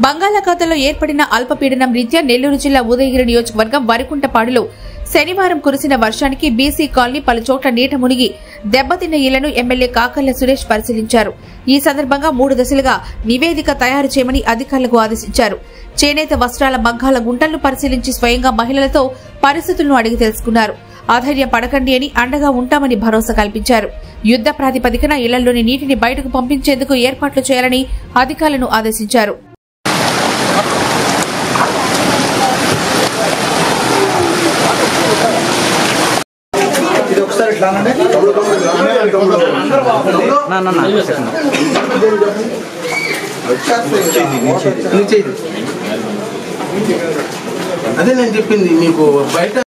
బంగాళాఖాతంలో ఏర్పడిన అల్పపీడనం రీత్యా నెల్లూరు జిల్లా ఉదయగిరి నియోజకవర్గం వరికుంటపాడులో శనివారం కురిసిన వర్షానికి బీసీ కాలనీ పలు చోట్ల నీట మునిగి దెబ్బతిన్న ఇళ్లను ఎమ్మెల్యే కాకర్ల సురేష్ పరిశీలించారు ఈ సందర్భంగా మూడు దశలుగా నివేదిక తయారు చేయమని అధికారులకు ఆదేశించారు చేనేత వస్త్రాల మగ్గాల గుంటలను పరిశీలించి స్వయంగా మహిళలతో పరిస్థితులను అడిగి తెలుసుకున్నారు ఆధైర్య పడకండి అని అండగా ఉంటామని భరోసా కల్పించారు యుద్ద ప్రాతిపదికన ఇళ్లలోని నీటిని బయటకు పంపించేందుకు ఏర్పాట్లు చేయాలని అధికారులను ఆదేశించారు ఇది ఒకసారి ఇట్లా అనండి. నా నా నా సెకండ్ నుంచి ఇది. అదే నేను చెప్పింది మీకు బయట